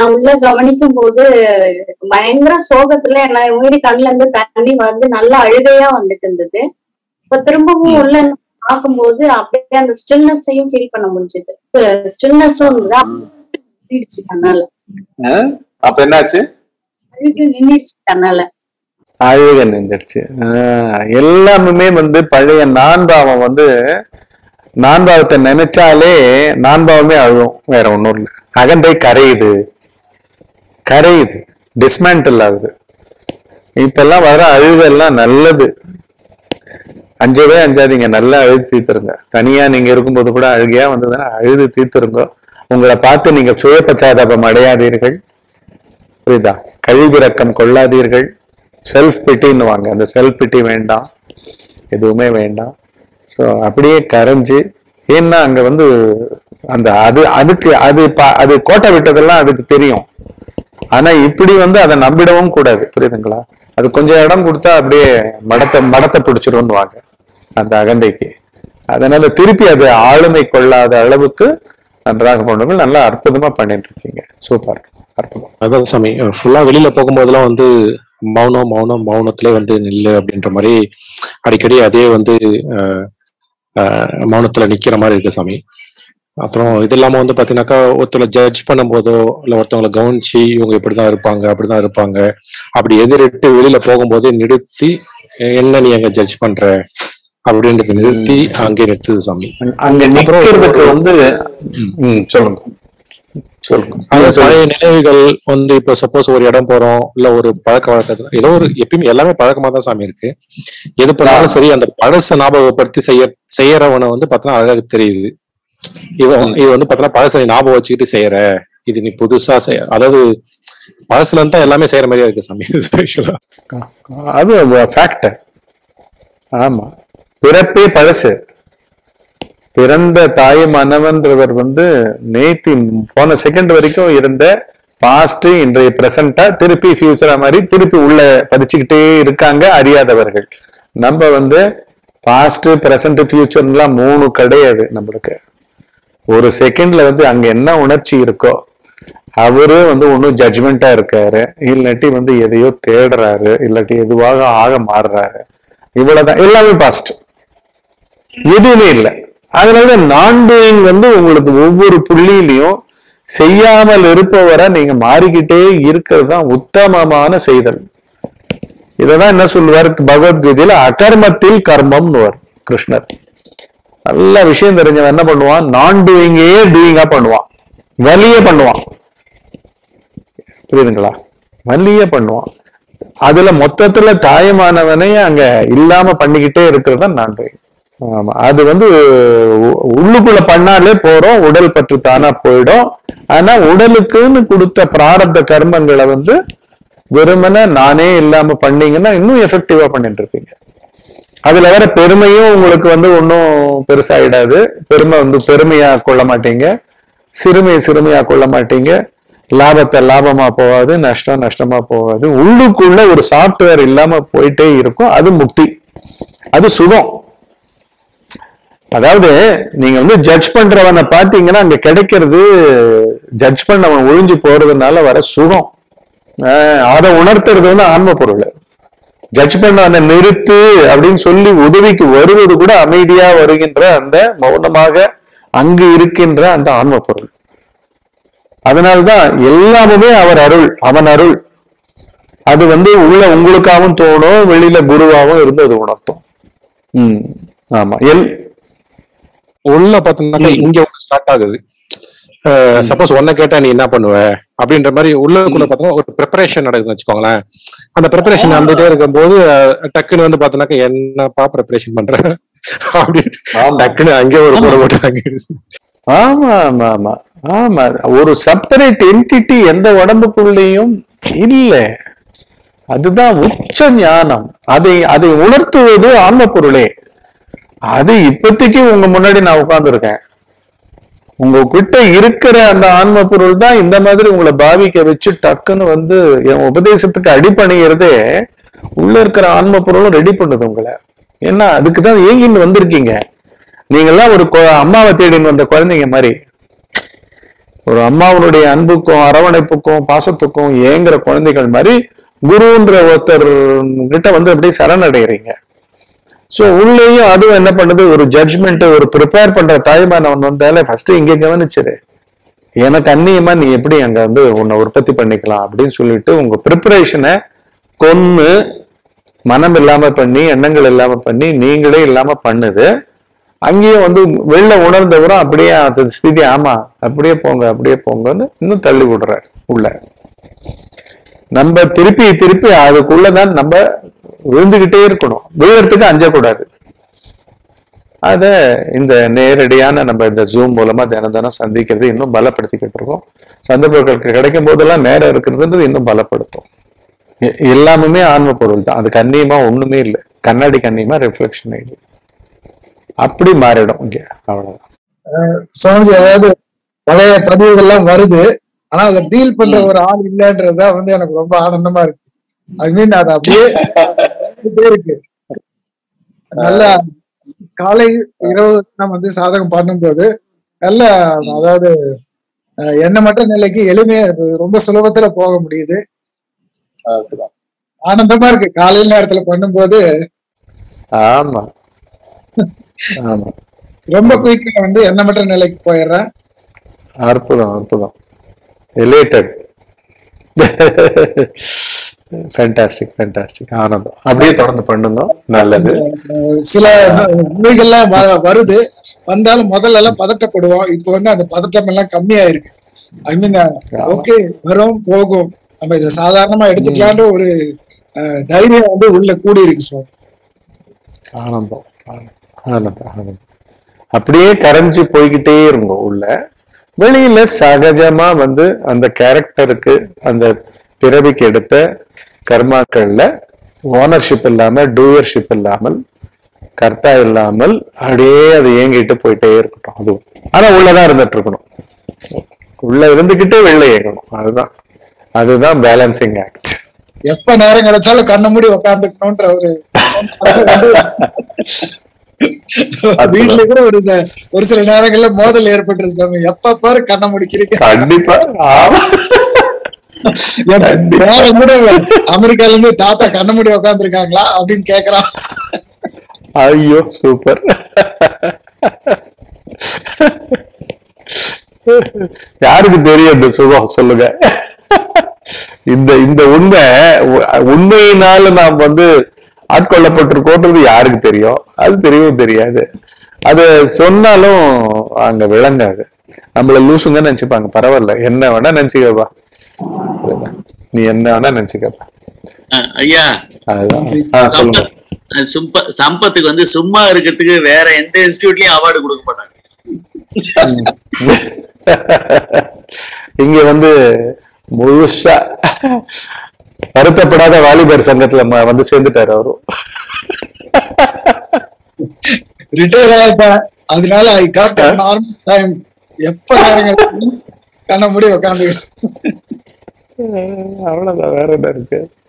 நான் உள்ள கவனிக்கும் போது பயங்கர சோகத்துல என்ன உயிரி கண்ணுல இருந்து தண்ணி வந்து நல்லா அழுகையா வந்துட்டு இருந்தது இப்ப திரும்பவும் உள்ள பார்க்கும்போது அப்படியே அந்த ஸ்டில்னஸையும் ஃபீல் பண்ண முடிஞ்சது ஸ்டில்னஸும் நின்றுச்சு தன்னால அஹ், அப்ப என்னாச்சு அழுகு நின்றுச்சு தன்னால அழுக நின்றுடுச்சு ஆஹ், எல்லாமுமே வந்து பழைய நான்பாவம் வந்து நான்பாவத்தை நினைச்சாலே நான்பாவமே அழுகும் வேற ஒண்ணும் இல்லை அகந்தை கரையுது கரையுது டிஸ்மேண்டில் ஆகுது இப்பெல்லாம் வர அழுகெல்லாம் நல்லது அஞ்சவே அஞ்சாதீங்க நல்லா அழுது தீர்த்துருங்க தனியா நீங்க இருக்கும்போது கூட அழுகையா வந்ததுன்னா அழுது தீர்த்துருங்க உங்களை பார்த்து நீங்க சுய பச்சாதாபம் அடையாதீர்கள் புரியுதா கழிவிறக்கம் கொள்ளாதீர்கள் செல்ஃப் பிட்டின்னு வாங்க அந்த செல்ஃப் பிட்டி வேண்டாம் எதுவுமே வேண்டாம் ஸோ அப்படியே கரைஞ்சு ஏன்னா அங்க வந்து அந்த அது அதுக்கு அது ப- அது கோட்டை விட்டதெல்லாம் அதுக்கு தெரியும் ஆனா இப்படி வந்து அதை நம்பிடவும் கூடாது புரியுதுங்களா அது கொஞ்சம் இடம் கொடுத்தா அப்படியே மடத்தை மடத்தை பிடிச்சிரும்னு வாங்க அந்த அகந்தைக்கு அதனால திருப்பி அது ஆளுமை கொள்ளாத அளவுக்கு நன்றாக பண்ணுங்கள் நல்லா அற்புதமா பண்ணிட்டு இருக்கீங்க சூப்பர் அற்புதம் அதான் சாமி ஃபுல்லா வெளியில போகும்போதெல்லாம் வந்து மௌனம் மௌனம் மௌனத்திலே வந்து நில்லு அப்படின்ற மாதிரி அடிக்கடி அதே வந்து அஹ், அஹ், மௌனத்துல நிக்கிற மாதிரி இருக்கு சாமி அப்புறம் இது இல்லாம வந்து பாத்தீங்கன்னாக்கா ஒருத்தவங்களை ஜட்ஜ் பண்ணும்போதோ இல்ல ஒருத்தவங்களை கவனிச்சு இவங்க இப்படிதான் இருப்பாங்க அப்படிதான் இருப்பாங்க அப்படி எதிரிட்டு வெளியில போகும்போதே நிறுத்தி என்ன நீ அங்க ஜட்ஜ் பண்ற அப்படின்றத நிறுத்தி அங்கே நிறுத்துது சாமி அங்க நிக்கிறதுக்கு வந்து ம், சொல்லுங்க சொல்லுங்க அந்த பழைய நினைவுகள் வந்து இப்ப சப்போஸ் ஒரு இடம் போறோம் இல்ல ஒரு பழக்க வழக்கத்துல ஏதோ ஒரு எப்பயுமே எல்லாமே பழக்கமா தான் சாமி இருக்கு எது பண்ணாலும் சரி அந்த பழச ஞாபகப்படுத்தி செய்ய செய்யறவனை வந்து பார்த்தோன்னா அழகாக தெரியுது இவன் இது வந்து பார்த்தோன்னா பழச நீ ஞாபகம் வச்சுக்கிட்டு செய்யற இது நீ புதுசா செய்ய அதாவது பழசுல இருந்து தான் எல்லாமே செய்யற மாதிரியா இருக்கு சாமி actually. அது ஃபேக்ட் ஆமா பிறப்பே பழசு பிறந்த தாய் மனவன்றவர் வந்து நேத்தி போன செகண்ட் வரைக்கும் இருந்த பாஸ்ட் இன்றைய பிரசண்டா திருப்பி ஃபியூச்சரா மாதிரி திருப்பி உள்ள பதிச்சுக்கிட்டே இருக்காங்க அறியாதவர்கள் நம்ம வந்து பாஸ்ட் பிரசன்ட் ஃபியூச்சர்லாம் மூணு கிடையாது நம்மளுக்கு ஒரு செகண்ட்ல வந்து அங்க என்ன உணர்ச்சி இருக்கோ அவரு வந்து ஒன்னும் ஜட்ஜ்மெண்டா இருக்காரு இல்லாட்டி வந்து எதையோ தேடுறாரு இல்லாட்டி எதுவாக ஆக மாறுறாரு இவ்வளவுதான் எல்லாமே பாஸ்ட் எதுவுமே இல்லை அதனால நான் டூயிங் வந்து உங்களுக்கு ஒவ்வொரு புள்ளியிலையும் செய்யாமல் இருப்பவரை நீங்க மாறிக்கிட்டே இருக்கிறது தான் உத்தமமான செய்தல் இததான் என்ன சொல்லுவார் பகவத்கீதையில அகர்மத்தில் கர்மம்னு கிருஷ்ணர் நல்ல விஷயம் தெரிஞ்சவன் என்ன பண்ணுவான் நான் டூயிங்கே டூயிங்கா பண்ணுவான் வலியே பண்ணுவான் புரியுதுங்களா வலியே பண்ணுவான் அதுல மொத்தத்துல தாயமானவனே அங்க இல்லாம பண்ணிக்கிட்டே இருக்கிறது தான் நான் டூயிங் ஆமா அது வந்து உ- உள்ளுக்குள்ள பண்ணாலே போறோம் உடல் பற்று தானா போயிடும் ஆனா உடலுக்குன்னு கொடுத்த பிராரப்த கர்மங்களை வந்து வெறுமனே நானே இல்லாம பண்ணீங்கன்னா இன்னும் எஃபெக்டிவா பண்ணிட்டு இருப்பீங்க அதுல வேற பெருமையும் உங்களுக்கு வந்து ஒன்றும் பெருசாயிடாது பெருமை வந்து பெருமையா கொள்ள மாட்டீங்க சிறுமையை சிறுமையா கொள்ள மாட்டீங்க லாபத்தை லாபமா போகாது நஷ்டம் நஷ்டமா போகாது உள்ளுக்குள்ள ஒரு சாஃப்ட்வேர் இல்லாம போயிட்டே இருக்கும் அது முக்தி அது சுகம் அதாவது நீங்க வந்து ஜட்ஜ் பண்றவனை பாத்தீங்கன்னா அங்க கிடைக்கிறது ஜட்ஜ் பண்ணவன் ஒழிஞ்சு போறதுனால வர சுகம் ஆஹ் அதை உணர்த்துறது வந்து ஆன்ம பொருள் ஜட்ஜ் பண்ணவனை நிறுத்து அப்படின்னு சொல்லி உதவிக்கு வருவது கூட அமைதியா வருகின்ற அந்த மௌனமாக அங்கு இருக்கின்ற அந்த ஆன்ம பொருள் அதனால்தான் எல்லாமுமே அவர் அருள் அவன் அருள் அது வந்து உள்ள உங்களுக்காகவும் தோணும் வெளியில குருவாகவும் இருந்து அது உணர்த்தும் உம் ஆமா எல் உள்ள பாத்தீங்கன்னா இங்க ஸ்டார்ட் ஆகுது சப்போஸ் ஒன்ன கேட்டா நீ என்ன பண்ணுவ அப்படின்ற மாதிரி உள்ளுக்குள்ள பாத்தீங்கன்னா ஒரு ப்ரிப்பரேஷன் நடக்குதுன்னு வச்சுக்கோங்களேன் அந்த ப்ரிப்பரேஷன் வந்துட்டே இருக்கும்போது அஹ், டக்குன்னு வந்து பாத்தீங்கன்னாக்க என்னப்பா ப்ரிப்பரேஷன் பண்ற அப்படின்னு டக்குன்னு அங்கே ஒரு போட போட்டாங்க ஆமா ஆமா ஆமா ஆமா ஒரு செப்பரேட் என்டிட்டி எந்த உடம்புக்குள்ளேயும் இல்ல அதுதான் உச்ச ஞானம் அதை அதை உணர்த்துவது ஆன்ம பொருளே அது இப்போதைக்கு உங்க முன்னாடி நான் உட்கார்ந்துருக்கேன் உங்க கிட்ட இருக்கிற அந்த ஆன்ம பொருள் தான் இந்த மாதிரி உங்களை பாவிக்க வச்சு டக்குன்னு வந்து என் உபதேசத்துக்கு அடிப்பணிகிறதே உள்ள இருக்கிற ஆன்ம பொருளும் ரெடி பண்ணுது உங்களை ஏன்னா அதுக்கு தான் ஏங்கின்னு வந்திருக்கீங்க நீங்கெல்லாம் ஒரு கொ- அம்மாவை தேடின்னு வந்த குழந்தைங்க மாதிரி ஒரு அம்மாவனுடைய அன்புக்கும் அரவணைப்புக்கும் பாசத்துக்கும் ஏங்குற குழந்தைகள் மாதிரி குருன்ற ஒருத்தர் கிட்ட வந்து அப்படியே சரணடைகிறீங்க சோ உள்ளேயும் அதுவும் என்ன பண்ணுது ஒரு ஜட்ஜ்மெண்ட் ஒரு ப்ரிப்பேர் பண்ற தாய்மானவன் வந்தாலே ஃபர்ஸ்ட் இங்க கவனிச்சிரு எனக்கு அந்நியமா நீ எப்படி அங்க வந்து உன்னை உற்பத்தி பண்ணிக்கலாம் அப்படின்னு சொல்லிட்டு உங்க ப்ரிப்பரேஷனை கொன்னு மனம் இல்லாம பண்ணி எண்ணங்கள் இல்லாம பண்ணி நீங்களே இல்லாம பண்ணுது அங்கேயும் வந்து வெளில உணர்ந்தவரும் அப்படியே அந்த ஸ்திதி ஆமா அப்படியே போங்க அப்படியே போங்கன்னு இன்னும் தள்ளி விடுறாரு உள்ள நம்ம திருப்பி திருப்பி அதுக்குள்ளதான் நம்ம விழுந்துகிட்டே இருக்கணும் விழுறதுக்கு அஞ்சக்கூடாது அத இந்த நேரடியான நம்ம இந்த ஜூம் மூலமா தினம் தினம் சந்திக்கிறது இன்னும் பலப்படுத்திக்கிட்டு இருக்கோம் சந்தர்ப்பங்கள் கிடைக்கும் போதெல்லாம் நேரம் இருக்கிறதுன்றது இன்னும் பலப்படுத்தும் எ- எல்லாமுமே ஆன்ம பொருள் தான் அது கண்ணியமா ஒண்ணுமே இல்லை கண்ணாடி கண்ணியமா ரிஃப்ளெக்ஷன் இது அப்படி மாறிடும் இங்க அவ்வளவுதான் சுவாமிஜி அதாவது பழைய பதிவுகள்லாம் வருது ஆனா அதை டீல் பண்ற ஒரு ஆள் இல்லன்றதுதான் வந்து எனக்கு ரொம்ப ஆனந்தமா இருக்கு ஐ மீன் அது அப்படியே வந்துட்டே இருக்கு நல்லா காலை இரவு நம்ம வந்து சாதகம் பண்ணும்போது நல்ல அதாவது அஹ், எண்ணமற்ற நிலைக்கு எளிமையா இருக்கு. ரொம்ப சுலபத்துல போக முடியுது ஆனந்தமா இருக்கு காலையில நேரத்துல பண்ணும்போது ஆமா ஆமா ரொம்ப குயிக்கா வந்து எண்ணமற்ற நிலைக்கு போயிடுறேன் அற்புதம் அற்புதம் எலேட்டட் ஃபேண்டாஸ்டிக் ஃபேண்டாஸ்டிக் ஆனந்தம் அப்படியே தொடர்ந்து பண்ணுங்க நல்லது அஹ் சில நோய்கள்லாம் வ- வருது வந்தாலும் முதல்ல எல்லாம் பதட்டப்படுவோம் இப்போ வந்து அந்த பதட்டம் எல்லாம் கம்மியாயிருக்கு ஐ மீன் ஓகே வரும் போகும் நம்ம இதை சாதாரணமா எடுத்துக்கலான்ற ஒரு அஹ், தைரியம் வந்து உள்ள கூடி இருக்கு சார் ஆனந்தம் ஆனந்தம் ஆனந்தம் ஆனந்தம் அப்படியே கரைஞ்சு போய்கிட்டே இருங்க உள்ள வெளியில சகஜமா வந்து அந்த கேரக்டருக்கு அந்த பிறவிக்கு எடுத்த கர்மாக்கள்ல ஓனர்ஷிப் இல்லாம டூயர்ஷிப் இல்லாமல் கர்த்தா இல்லாமல் அப்படியே அது இயங்கிட்டு போயிட்டே இருக்கட்டும் அதுவும் ஆனா உள்ளதான் இருந்துட்டு இருக்கணும் உள்ள இருந்துகிட்டே வெளில இயங்கணும் அதுதான் அதுதான் பேலன்சிங் ஆக்ட் எப்ப நேரம் கிடைச்சாலும் கண்ண மூடி உட்காந்துக்கணும்ன்ற ஒரு வீட்டுல கூட ஒரு இந்த- ஒரு சில நேரங்கள்ல மோதல் ஏற்பட்டுருது சாமி எப்ப பாரு கண்ணை முடிக்கிறீங்க கண்டிப்பா ஆமா கண்டிப்பா. நேரம் கூட அமெரிக்கால இருந்து தாத்தா கண்ண மூடி உட்காந்துருக்காங்களா அப்படின்னு கேக்குறான் ஐயோ சூப்பர் யாருக்கு தெரியும் இந்த சுகம் சொல்லுங்க இந்த இந்த உண்மை உ- உண்மையினால நாம் வந்து ஆட்கொள்ளப்பட்டிருக்கோன்றது யாருக்கு தெரியும் அது தெரியவும் தெரியாது அது சொன்னாலும் அங்க விளங்காது நம்மள லூசுங்கன்னு நினைச்சுப்பாங்க பரவாயில்ல என்ன வேணா நினைச்சுக்கப்பா அதுதான். நீ என்ன வேணா நினைச்சுக்கப்பா அஹ் ஐயா அதுதான் ஆ, சொல்லுங்க சம்பத் அஹ் சும்ப- சம்பத்துக்கு வந்து சும்மா இருக்கிறதுக்கு வேற எந்த இன்ஸ்டியூட்லயும் அவார்டு கொடுக்க மாட்டாங்க இங்க வந்து முழுசா வருத்தப்படாத வாலிபர் சங்கத்துல ம- வந்து சேர்ந்துட்டாரு அவரும் ரிட்டையர் ஆயிட்டேன் அதனால ஐ காட் நார்மல் டைம் எப்ப நேரம் கிடைச்சாலும் கண்ண மூடி உட்காந்து அவ்வளவுதான் வேற என்ன இருக்கு